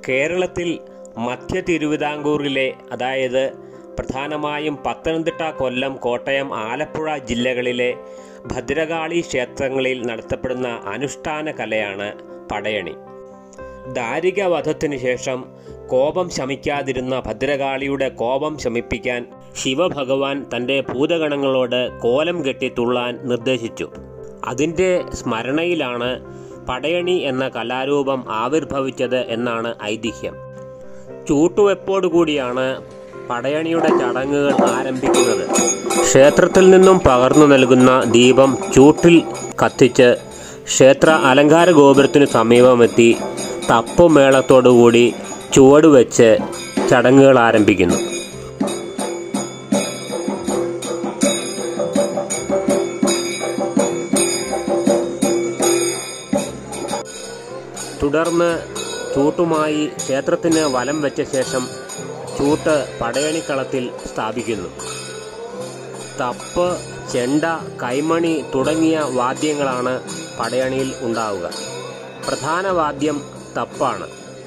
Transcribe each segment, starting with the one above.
കേരളത്തിൽ മധ്യ തിരുവിതാംകൂറിലെ അതായത് പ്രധാനമായും പത്തനംതിട്ട കൊല്ലം കോട്ടയം ആലപ്പുഴ ജില്ലകളിലെ ഭദ്രകാളി ക്ഷേത്രങ്ങളിൽ നടത്തപ്പെടുന്ന അനുഷ്ഠാന കലയാണ് പടയണി ദാരിക വധത്തിന് ശേഷം കോപം ശമിക്കാതിരുന്ന ഭദ്രകാളിയുടെ കോപം ശമിപ്പിക്കാൻ ശിവഭഗവാൻ തൻ്റെ ഭൂതഗണങ്ങളോട് കോലം കെട്ടി തുള്ളാൻ നിർദ്ദേശിച്ചു അതിൻ്റെ സ്മരണയിലാണ് പടയണി എന്ന കലാരൂപം ആവിർഭവിച്ചത് എന്നാണ് ഐതിഹ്യം ചൂട്ടുവെപ്പോടുകൂടിയാണ് പടയണിയുടെ ചടങ്ങുകൾ ആരംഭിക്കുന്നത് ക്ഷേത്രത്തിൽ നിന്നും പകർന്നു നൽകുന്ന ദീപം ചൂട്ടിൽ കത്തിച്ച് ക്ഷേത്ര അലങ്കാര ഗോപുരത്തിനു സമീപമെത്തി തപ്പുമേളത്തോടുകൂടി ചുവടുവെച്ച് ചടങ്ങുകൾ ആരംഭിക്കുന്നു തുടർന്ന് ചൂട്ടുമായി ക്ഷേത്രത്തിന് വലം വെച്ച ശേഷം ചൂട്ട് പടയണിക്കളത്തിൽ സ്ഥാപിക്കുന്നു തപ്പ് ചെണ്ട കൈമണി തുടങ്ങിയ വാദ്യങ്ങളാണ് പടയണിയിൽ ഉണ്ടാവുക പ്രധാന വാദ്യം തപ്പാണ്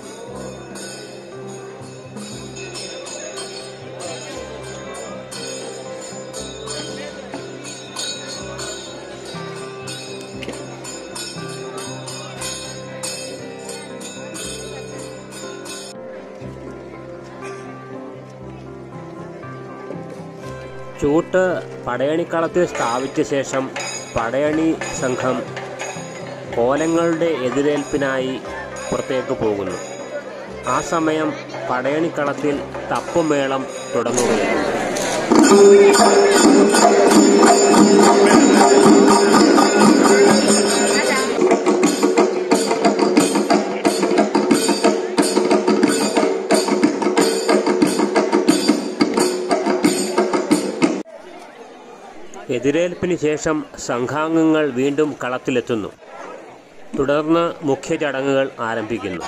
ചൂട്ട് പടയണിക്കളത്തിൽ സ്ഥാപിച്ച ശേഷം പടയണി സംഘം കോലങ്ങളുടെ എതിരേൽപ്പിനായി പുറത്തേക്ക് പോകുന്നു ആ സമയം പടയണിക്കളത്തിൽ തപ്പുമേളം തുടങ്ങുകയാണ് എതിരേൽപ്പിന് ശേഷം സംഘാംഗങ്ങൾ വീണ്ടും കളത്തിലെത്തുന്നു തുടർന്ന് മുഖ്യ ചടങ്ങുകൾ ആരംഭിക്കുന്നു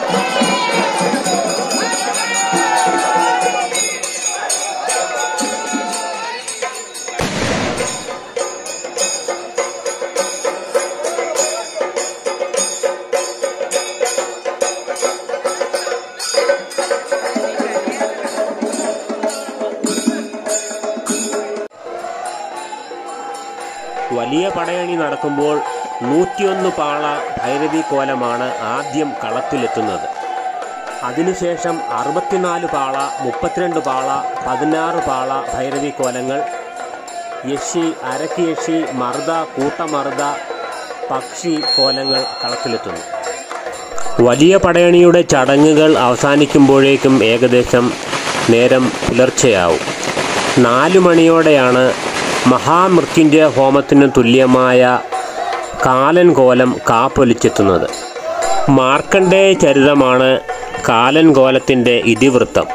വലിയ പടയണി നടക്കുമ്പോൾ നൂറ്റിയൊന്ന് പാള ഭൈരവി കോലമാണ് ആദ്യം കളത്തിലെത്തുന്നത് അതിനുശേഷം അറുപത്തിനാല് പാള മുപ്പത്തിരണ്ട് പാള പതിനാറ് പാള ഭൈരവി കോലങ്ങൾ യക്ഷി അരക്ക് യക്ഷി മർദ കൂട്ടമർദ പക്ഷി കോലങ്ങൾ കളത്തിലെത്തുന്നു വലിയ പടയണിയുടെ ചടങ്ങുകൾ അവസാനിക്കുമ്പോഴേക്കും ഏകദേശം നേരം പുലർച്ചെയാവും നാലു മണിയോടെയാണ് മഹാമൃത്യുഞ്ജയ ഹോമത്തിന് തുല്യമായ കാലൻ കോലം കാപ്പൊലിച്ചെത്തുന്നത് മാർക്കണ്ഡേയ ചരിതമാണ് കാലൻ കോലത്തിൻ്റെ ഇതിവൃത്തം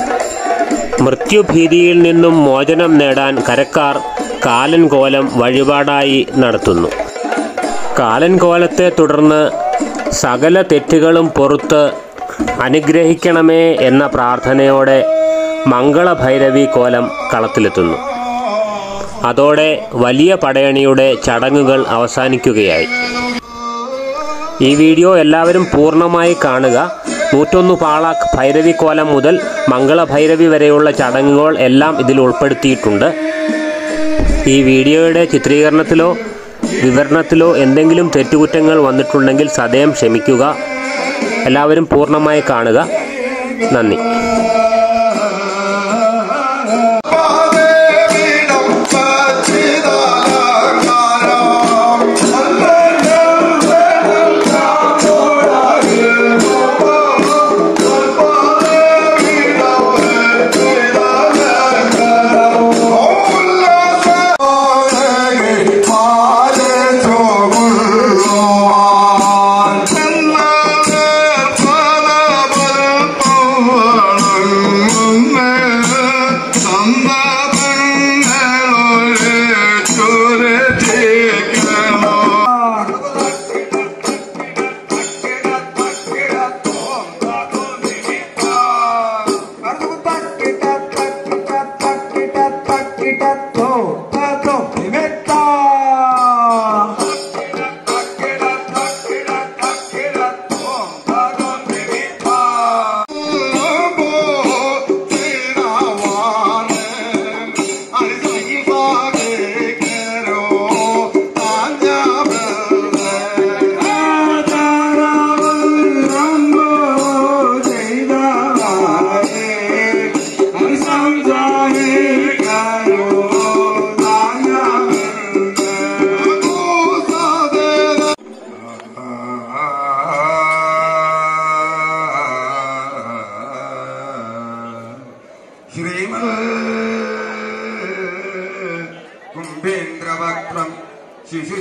മൃത്യുഭീതിയിൽ നിന്നും മോചനം നേടാൻ കരക്കാർ കാലൻ കോലം വഴിപാടായി നടത്തുന്നു കാലൻ കോലത്തെ തുടർന്ന് സകല തെറ്റുകളും പുറത്ത് അനുഗ്രഹിക്കണമേ എന്ന പ്രാർത്ഥനയോടെ മംഗളഭൈരവി കോലം കളത്തിലെത്തുന്നു അതോടെ വലിയ പടയണിയുടെ ചടങ്ങുകൾ അവസാനിക്കുകയായി ഈ വീഡിയോ എല്ലാവരും പൂർണ്ണമായി കാണുക നൂറ്റൊന്ന് പാള ഭൈരവി കോലം മുതൽ മംഗളഭൈരവി വരെയുള്ള ചടങ്ങുകൾ എല്ലാം ഇതിൽ ഉൾപ്പെടുത്തിയിട്ടുണ്ട് ഈ വീഡിയോയുടെ ചിത്രീകരണത്തിലോ വിവരണത്തിലോ എന്തെങ്കിലും തെറ്റുകുറ്റങ്ങൾ വന്നിട്ടുണ്ടെങ്കിൽ സദയം ക്ഷമിക്കുക എല്ലാവരും പൂർണ്ണമായി കാണുക നന്ദി Thank you.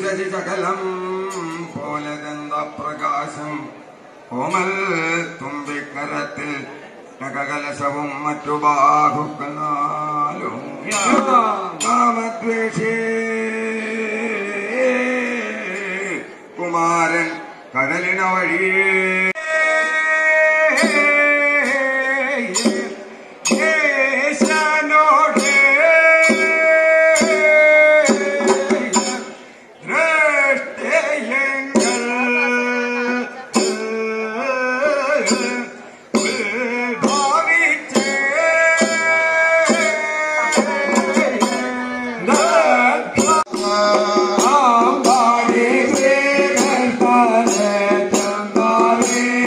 ശശി ശകലം പോലെ പ്രകാശം കോമൽ തുമ്പിക്കരത്തിൽ നഖകലശവും മറ്റു ബാഹുക്കനാലും കാമദ്വേഷേ കുമാരൻ കടലിന വഴിയേ യേശനോടേ ദ്രഷ്ടയങ്ങൾ ഭാവിച്ചേ ആമ്പാടി ശ്രീകൽപ്പന ചമ്പാവേ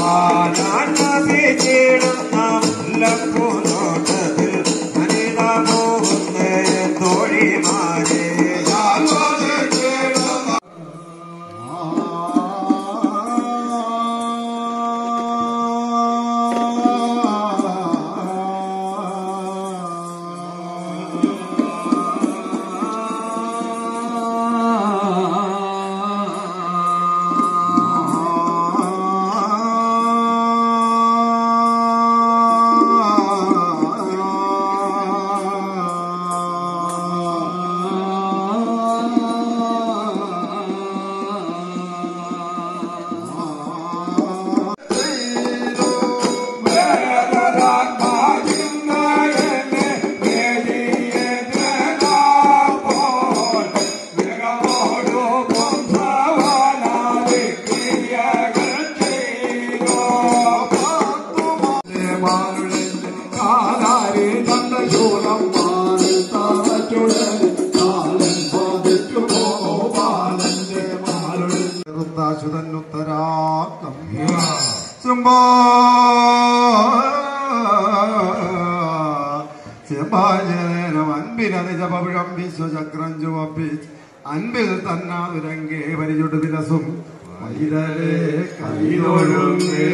ഉത്തരാക്കം ചെമ്പാചേരം അൻപിനതിജപവിഴം വിശ്വചക്രം ചുവപ്പിച്ച് അൻപിൽ തന്നാതുരങ്കേ പരിചുട്ട് വിലസും വൈരലേ കൈതൊഴുങ്ങേ